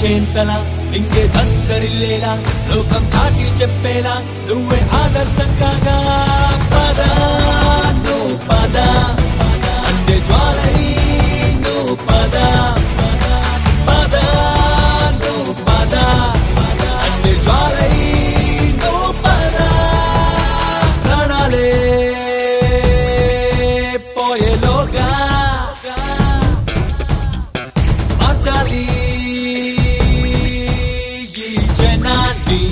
కంపించేంతలా ఇంకే దద్దరిల్లేలా లోకం చాటి చెప్పేలా నువ్వే ఆదర్శం కాగా పద నువ్వు పద అంటే జ్వాలై నువ్వు పద పద నువ్వు పద అంటే జ్వాలై నువ్వు పద ప్రాణాలే పోయేలోగా మార్చాలి ఈ జనాన్ని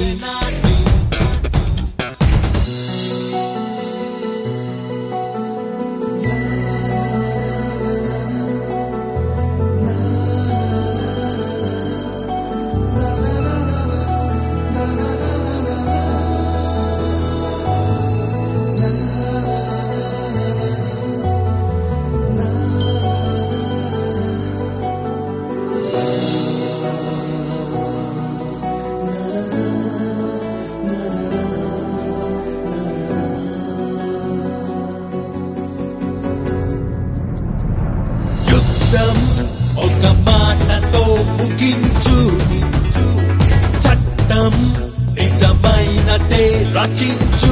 యుద్ధం ఒక మాటతో ముగించు చట్టం నిజమైనదే రచించు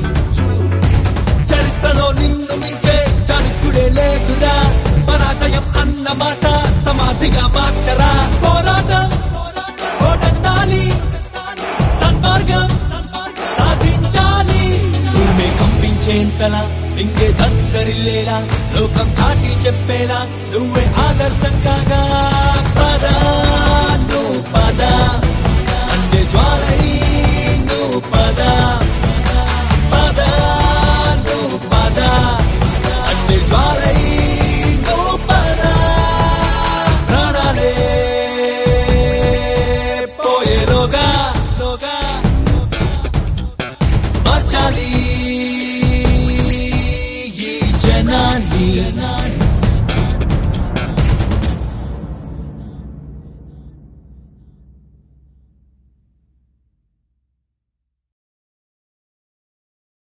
చరిత్రలో నిన్ను మించే చరుకుడే లేదురా పరాజయం అన్న మాట సమాధిగా మార్చరా పోరాటం పోటెత్తాలి సన్మార్గం సాధించాలి భూమి కంపించేంతలా ఇంకే దద్దరిల్లేలా లోకం చాటి చెప్పేలా నువ్వే ఆదర్శం కాగా పద నువ్వు పద అంటే జ్వాల